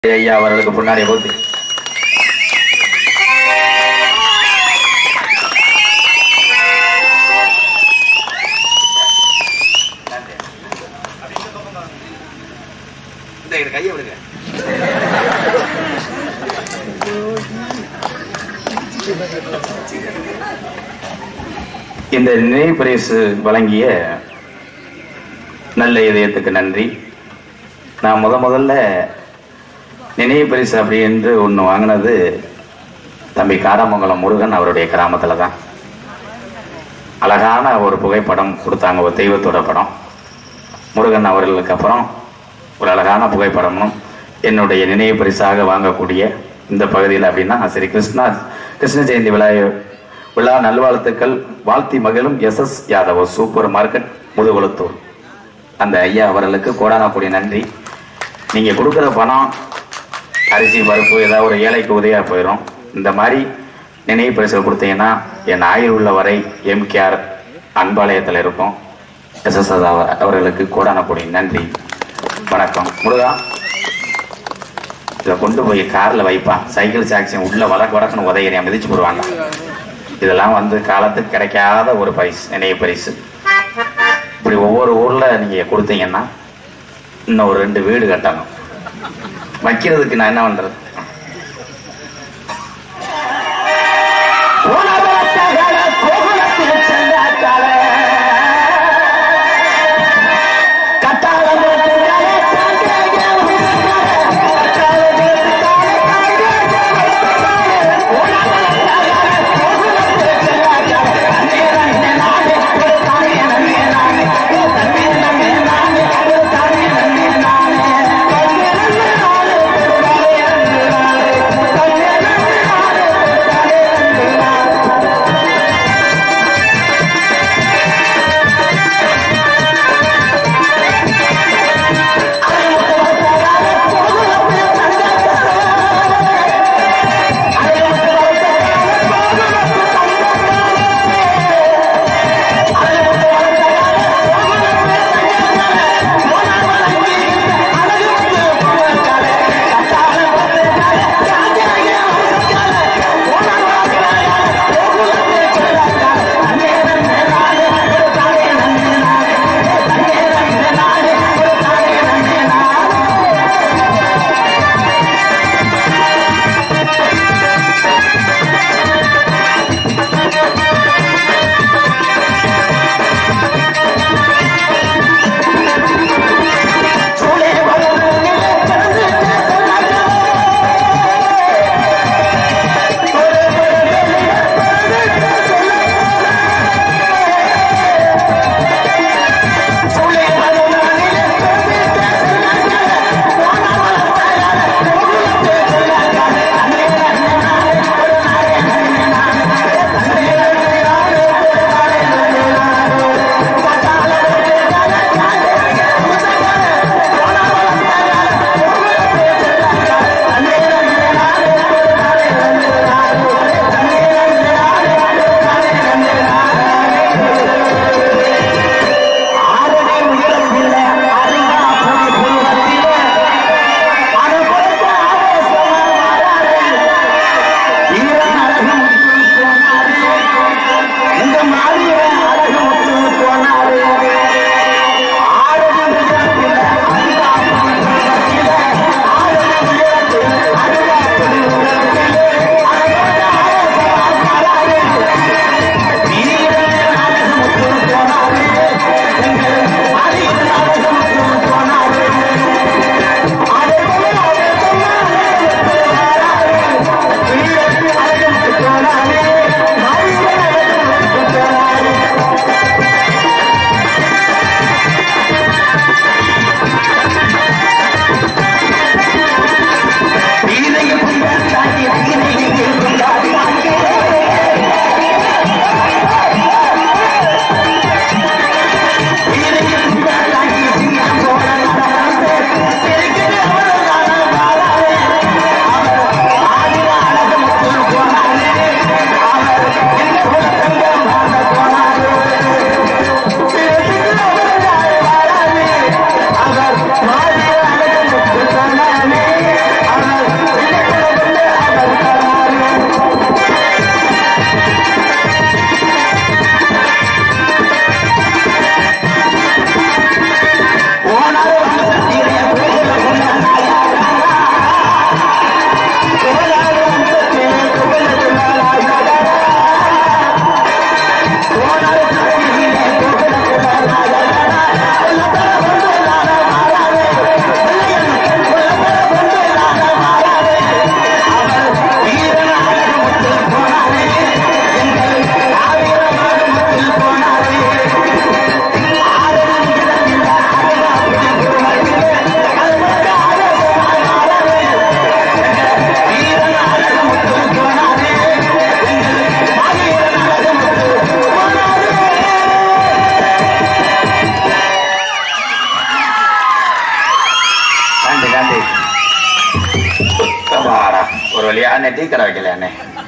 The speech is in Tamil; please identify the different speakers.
Speaker 1: ஐயா அவர்களுக்கு முன்னாடி போத்து இந்த இரு, கையை விடுங்க இந்த நினைவு பரிசு வழங்கிய நல்ல இதயத்துக்கு நன்றி நான் முத முதல்ல நினைவு பரிசு அப்படி என்று ஒன்று வாங்கினது தம்பி காரமங்கலம் முருகன் அவருடைய கிராமத்தில் தான் அழகான ஒரு புகைப்படம் கொடுத்தாங்க ஒரு தெய்வத்தோட படம் முருகன் அவர்களுக்கு அப்புறம் ஒரு அழகான புகைப்படமும் என்னுடைய நினைவு பரிசாக வாங்கக்கூடிய இந்த பகுதியில் அப்படின்னா சரி கிருஷ்ணா கிருஷ்ண ஜெயந்தி விழா விழா நல்வாழ்த்துக்கள் வாழ்த்தி மகிழும் S S Yadav supermarket Mudukulathur அந்த ஐயா அவர்களுக்கு கோடான கோடி நன்றி நீங்க கொடுக்குற பணம் அரிசி பருப்பு ஏதாவது ஒரு ஏழைக்கு உதவியா போயிடும் இந்த மாதிரி நினைவு பரிசு கொடுத்தீங்கன்னா என் ஆயுள் உள்ள வரை எம்கேஆர் அன்பாலயத்தில் இருக்கும் எஸ் எஸ் அவர்களுக்கு கோடான கோடி நன்றி வணக்கம் முருகா இதை கொண்டு போய் கார்ல வைப்பான் சைக்கிள் சாக்சியம் உள்ள வழக்கு வடக்குன்னு உதயனை மிதிச்சு போடுவாங்க இதெல்லாம் வந்து காலத்துக்கு கிடைக்காத ஒரு பரிசு நினைவு பரிசு இப்படி ஒவ்வொரு ஊர்ல நீங்க கொடுத்தீங்கன்னா இன்னும் ஒரு ரெண்டு வீடு கட்டணும் வைக்கிறதுக்கு நான் என்ன பண்றது
Speaker 2: நானே
Speaker 1: அப்பாடா ஒரு வழியா அண்ணே டீ கடை வைக்கல அண்ணே